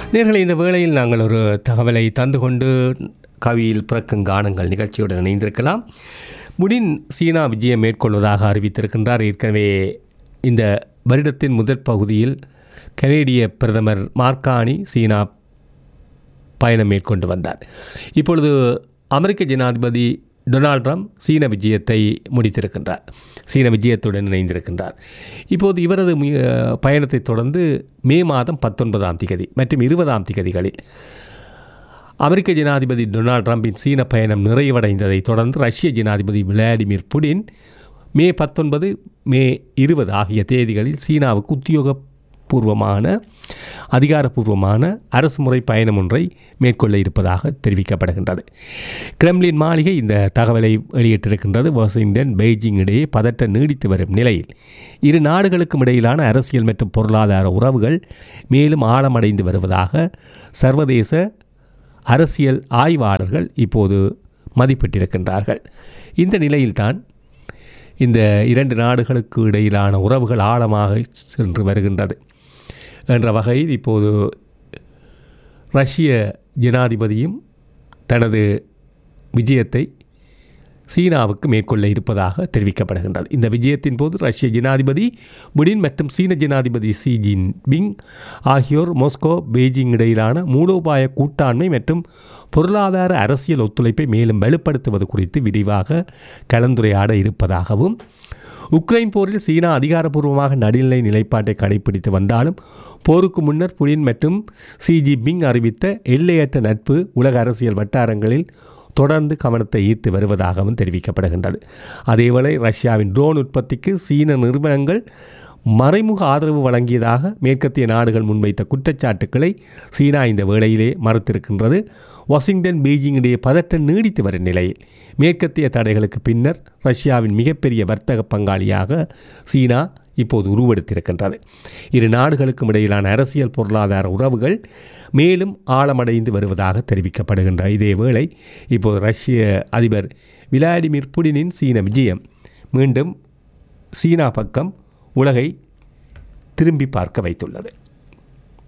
நேர்களை இந்த வேளையில் நாங்கள் ஒரு தகவலை தந்து கொண்டு கவியில் பிறக்கும் கானங்கள் நிகழ்ச்சியுடன் இணைந்திருக்கலாம் முடின் சீனா விஜயம் மேற்கொள்வதாக அறிவித்திருக்கின்றார் ஏற்கனவே இந்த வருடத்தின் முதற் பகுதியில் கனேடிய பிரதமர் மார்கானி சீனா பயணம் மேற்கொண்டு வந்தார் இப்பொழுது அமெரிக்க ஜனாதிபதி டொனால்ட் ட்ரம்ப் சீன விஜயத்தை முடித்திருக்கின்றார் சீன விஜயத்துடன் இணைந்திருக்கின்றார் இப்போது இவரது மு- பயணத்தை தொடர்ந்து மே மாதம் பத்தொன்பதாம் திகதி மற்றும் இருபதாம் திகதிகளில் அமெரிக்க ஜனாதிபதி டொனால்ட் ட்ரம்பின் சீன பயணம் நிறைவடைந்ததைத் தொடர்ந்து ரஷ்ய ஜனாதிபதி விளாடிமிர் புடின் மே பத்தொன்பது மே இருபது ஆகிய தேதிகளில் சீனாவுக்கு உத்தியோகபூர்வமான அதிகாரப்பூர்வமான அரசு முறை பயணம் ஒன்றை மேற்கொள்ள இருப்பதாக தெரிவிக்கப்படுகின்றது கிரெம்லின் மாளிகை இந்த தகவலை வெளியிட்டிருக்கின்றது வாஷிங்டன் பெய்ஜிங் இடையே பதட்டம் நீடித்து வரும் நிலையில் இரு நாடுகளுக்கும் இடையிலான அரசியல் மற்றும் பொருளாதார உறவுகள் மேலும் ஆழமடைந்து வருவதாக சர்வதேச அரசியல் ஆய்வாளர்கள் இப்போது மதிப்பிட்டிருக்கின்றார்கள் இந்த நிலையில்தான் இந்த இரண்டு நாடுகளுக்கு இடையிலான உறவுகள் ஆழமாக சென்று வருகின்றது என்ற வகையில் இப்போது ரஷ்ய ஜனாதிபதியும் தனது விஜயத்தை சீனாவுக்கு மேற்கொள்ள இருப்பதாக தெரிவிக்கப்படுகின்றது இந்த விஜயத்தின் போது ரஷ்ய ஜனாதிபதி புடின் மற்றும் சீன ஜனாதிபதி ஷி ஜின்பிங் ஆகியோர் மாஸ்கோ பெய்ஜிங் இடையிலான மூலோபாய கூட்டாண்மை மற்றும் பொருளாதார அரசியல் ஒத்துழைப்பை மேலும் வலுப்படுத்துவது குறித்து விரிவாக கலந்துரையாட இருப்பதாகவும் உக்ரைன் போரில் சீனா அதிகாரப்பூர்வமாக நடுநிலை நிலைப்பாட்டை கடைபிடித்து வந்தாலும் போருக்கு முன்னர் புடின் மற்றும் ஷி ஜின்பிங் அறிவித்த எல்லையற்ற நட்பு உலக அரசியல் வட்டாரங்களில் தொடர்ந்து கவனத்தை ஈர்த்து வருவதாகவும் தெரிவிக்கப்படுகின்றது அதேவேளை ரஷ்யாவின் ட்ரோன் உற்பத்திக்கு சீன நிறுவனங்கள் மறைமுக ஆதரவு வழங்கியதாக மேற்கத்திய நாடுகள் முன்வைத்த குற்றச்சாட்டுக்களை சீனா இந்த வேளையிலே மறுத்திருக்கின்றது வாஷிங்டன் பீஜிங் இடையே பதட்டம் நீடித்து வரும் நிலையில் மேற்கத்திய தடைகளுக்கு பின்னர் ரஷ்யாவின் மிகப்பெரிய வர்த்தக பங்காளியாக சீனா இப்போது உருவெடுத்திருக்கின்றது இரு நாடுகளுக்கும் இடையிலான அரசியல் பொருளாதார உறவுகள் மேலும் ஆழமடைந்து வருவதாக தெரிவிக்கப்படுகின்ற இதேவேளை இப்போது ரஷ்ய அதிபர் விளாடிமிர் புடினின் சீன விஜயம் மீண்டும் சீனா பக்கம் உலகை திரும்பி பார்க்க வைத்துள்ளது